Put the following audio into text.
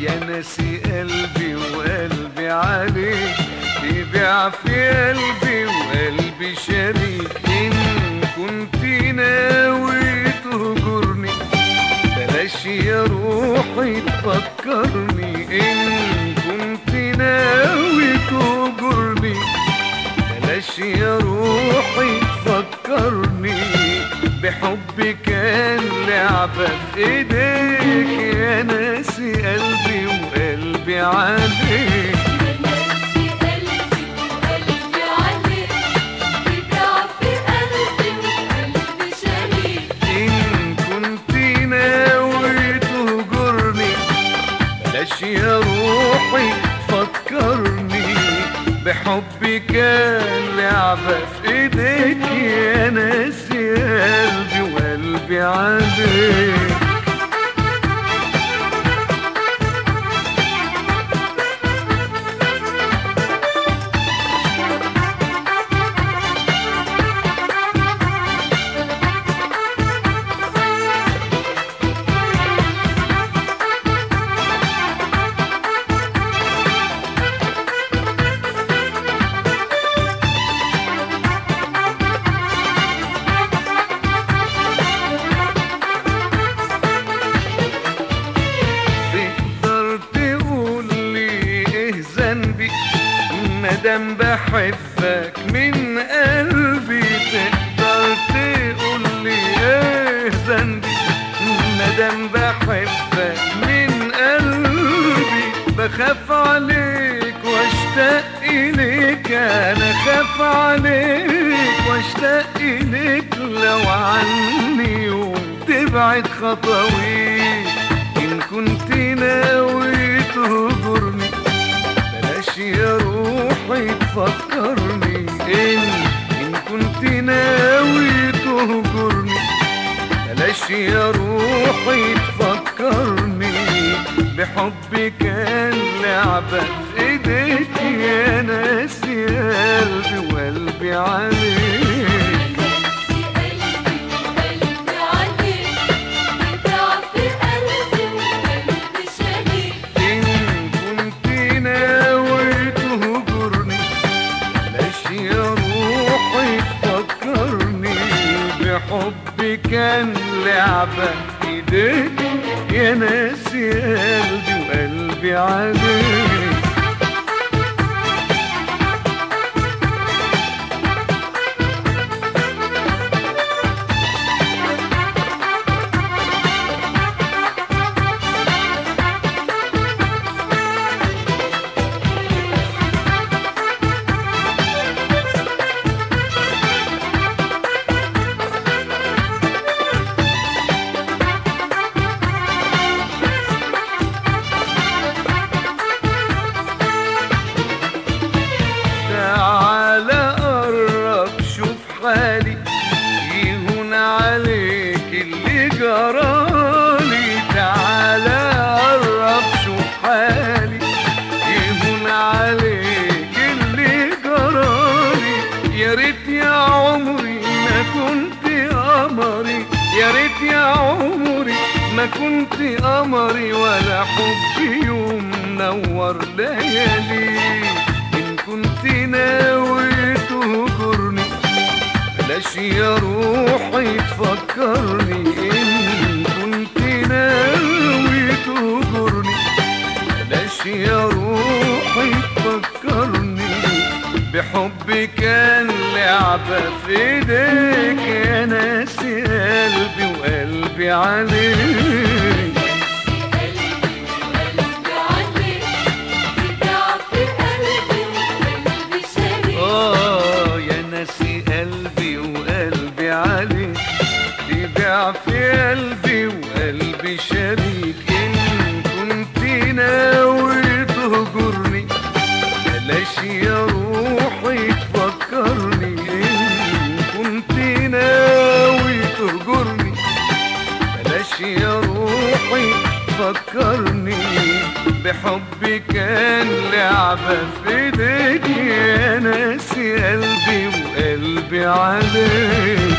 يا ناسي قلبي وقلبي عليك تبيع في قلبي وقلبي شريك إن كنت ناوي تهجرني بلاش يا روحي تفكرني إن كنت ناوي تهجرني بلاش يا روحي تفكرني بحب كان لعبة في ايديك يا ناسي قلبي وقلبي عليك ناسي قلبي وقلبي عليك تبيع في قلبي وقلبي شريك إن كنت ناوي تهجرني بلاش يا روحي تفكرني بحبي كان لعبة في ايديك يا ناسي قلبي وقلبي عليك تقدر تقول لي ايه ذنبي مادام بحبك من قلبي تقدر تقول لي ايه ذنبي مادام بحبك من قلبي بخاف عليك واشتاق اليك انا خاف عليك واشتاق اليك لو عني يوم تبعد خطويك إن كنت ناوي تهجرني بلاش يا روحي تفكرني إن إن كنت ناوي تهجرني بلاش يا روحي تفكرني بحبي كان لعبة في ايديك يا ناسي قلبي وقلبي عليك ناسي قلبي وقلبي عليك تبيع في قلبي وقلبي شريك إن كنت ناوي تهجرني بلاش يا روحي تفكرني بحبي كان لعبة في ايديك يا ناسي قلبي وقلبي عليك تعال قرب شوف حالي يهون عليك اللي جرالي تعال قرب شوف حالي يهون عليك اللي جرالي يا ريت يا عمري ما كنت قمري يا ريت يا عمري ما كنت قمري ولا حبي يوم نور ليالي إن كنت ناوي تهجرني بلاش يا روحي تفكرني إن كنت ناوي تهجرني بلاش يا روحي تفكرني بحبي كان لعبة في ايديك يا ناسي قلبي وقلبي عليك قلبي عليك تبيع في قلبي وقلبي شريك اه يا ناسي قلبي وقلبي عليك تبيع في قلبي وقلبي شريك ان كنت ناوي تهجرني بلاش يا روحي تفكرني ان كنت ناوي تهجرني بلاش يا روحي فكرني بحبي كان لعبة في ايديك يا ناسي قلبي وقلبي عليك